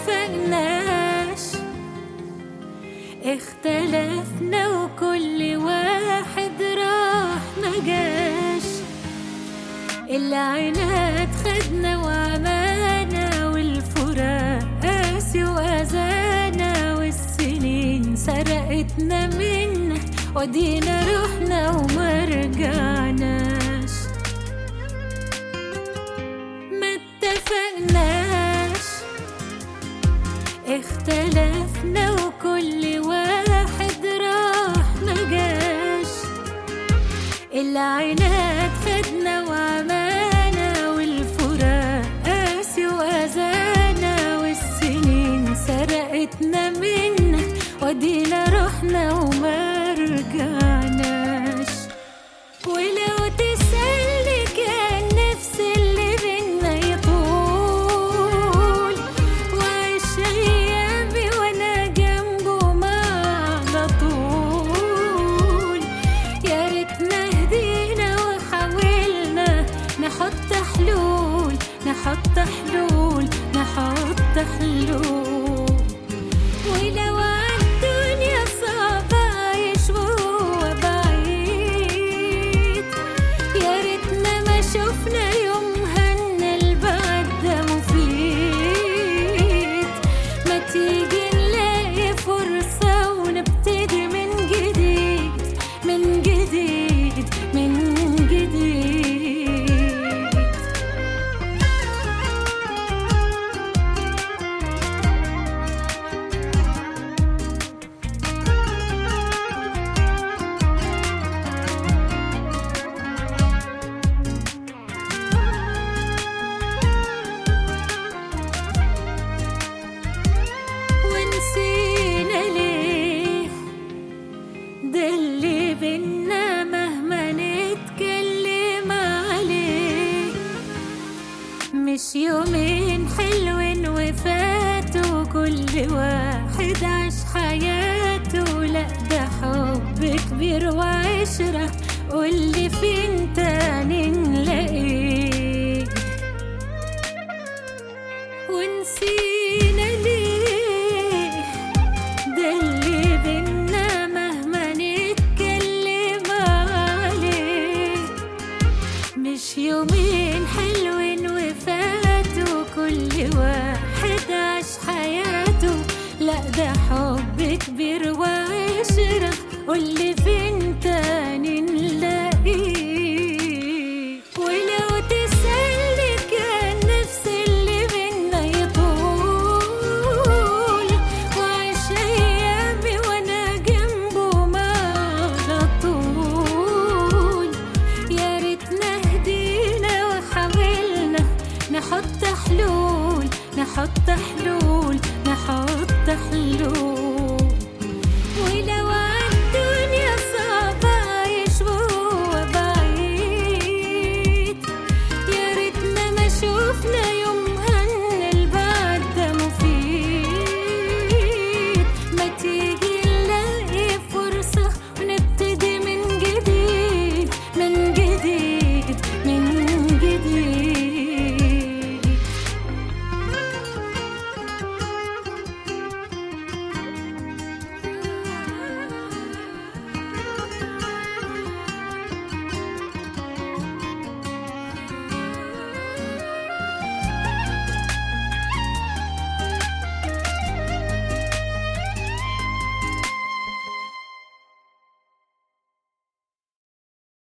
اتفقناش اختلفنا وكل واحد راح مجاش العناد خدنا وعمانا والفراق قاسي وأذانا والسنين سرقتنا منا ودينا رحنا وما رجعناش ما اتفقناش اختلفنا وكل واحد راح مجاش العناد خدنا وعمانا والفراق قاسي وأذانا والسنين سرقتنا منا ودينا رحنا وما رجعناش ولو تسألني كان نفسي اللي بينا يطول وعيش أيامي وأنا جنبه ما على طول يا ريتنا هدينا وحاولنا نحط حلول نحط حلول نحط حلول ولو عالدنيا صعب أعيش وهو بعيد يا ريتنا ما شفنا يومها إن البعد ده مفيد ما تيجي نلاقي فرصة ونبتدي من جديد من جديد من جديد ونسينا ليه ده اللي بينا مهما نتكلم عليه مش يومين حلوين وفاتوا كل واحد عاش حياته لا ده حب كبير وعشرة قولي فين تاني نلاقيه ونسينا ليه ده اللي بينا مهما نتكلم عليه مش يومين حلوين وفاتوا كل واحد عاش حياته لا ده حب كبير وعشرة قولي